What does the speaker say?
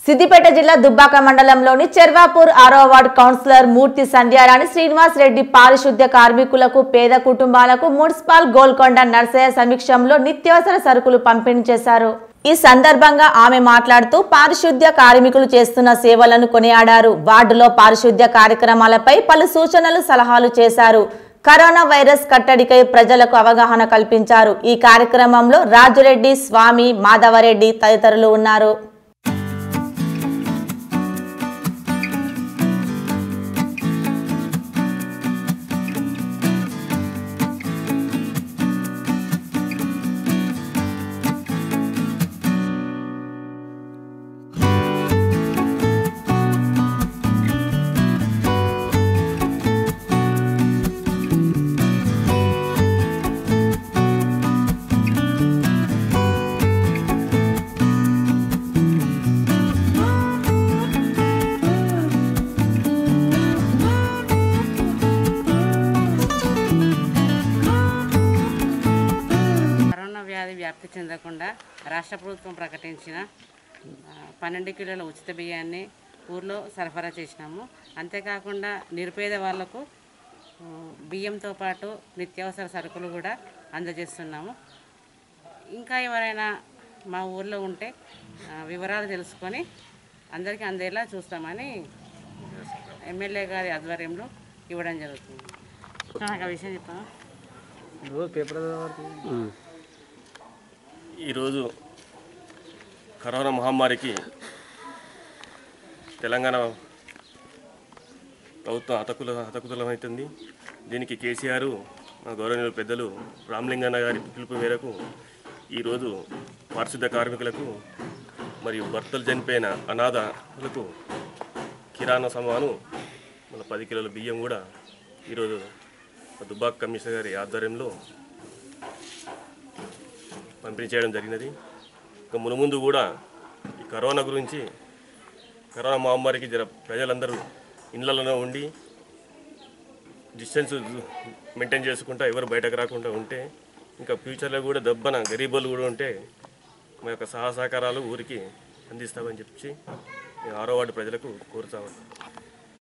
సిద్దిపేట జిల్లా దుబ్బాక మండలంలోని చెర్వాపూర్ ఆరో వార్డు కౌన్సిలర్ మూర్తి సంధ్యారాణి శ్రీనివాస్ రెడ్డి పారిశుద్ధ్య కార్మికులకు పేద కుటుంబాలకు మున్సిపల్ గోల్కొండ నర్సయ్య సమీక్షంలో నిత్యావసర సరుకులు పంపిణీ చేశారు ఈ సందర్భంగా ఆమె మాట్లాడుతూ పారిశుద్ధ్య కార్మికులు చేస్తున్న సేవలను కొనియాడారు వార్డులో పారిశుద్ధ్య కార్యక్రమాలపై పలు సూచనలు సలహాలు చేశారు కరోనా వైరస్ కట్టడికై ప్రజలకు అవగాహన కల్పించారు ఈ కార్యక్రమంలో రాజురెడ్డి స్వామి మాధవరెడ్డి తదితరులు ఉన్నారు కరోనా వ్యాధి వ్యాప్తి చెందకుండా రాష్ట్ర ప్రభుత్వం ప్రకటించిన ఆ, పన్నెండు కిలోల ఉచిత బియ్యాన్ని ఊర్లో సరఫరా చేసినాము అంతేకాకుండా నిరుపేద వాళ్లకు ఆ, బియ్యంతో పాటు నిత్యావసర సరుకులు కూడా అందజేస్తున్నాము ఇంకా ఎవరైనా మా ఊర్లో ఉంటే ఆ, వివరాలు తెలుసుకొని అందరికీ అందేలా చూస్తామని ఎమ్మెల్యే గారి ఆధ్వర్యంలో ఇవ్వడం జరుగుతుంది నాకు ఆ విషయం చెప్తాను ఈరోజు కరోనా మహమ్మారికి తెలంగాణ ప్రభుత్వం అతకుల అతకుతలమవుతుంది దీనికి కేసీఆర్ మా గౌరవనీయులు పెద్దలు రామలింగన్న గారి పిలుపు మేరకు ఈరోజు పారిశుద్ధ కార్మికులకు మరియు భర్తలు చనిపోయిన అనాథలకు కిరాణా సామాను మన పది కిలోల బియ్యం కూడా ఈరోజు దుబ్బాక్ కమిషనర్ గారి ఆధ్వర్యంలో పంపిణీ చేయడం జరిగినది ఇక మునుముందు కూడా ఈ కరోనా గురించి కరోనా మహమ్మారికి జర ప్రజలందరూ ఇళ్లలోనే ఉండి డిస్టెన్స్ మెయింటైన్ చేసుకుంటా ఎవరు బయటకు రాకుండా ఉంటే ఇంకా ఫ్యూచర్లో కూడా దెబ్బన గరీబులు కూడా ఉంటే మా యొక్క సహా సహకారాలు ఊరికి అందిస్తామని చెప్పి మేము ఆరో వార్డు ప్రజలకు కోరుతాము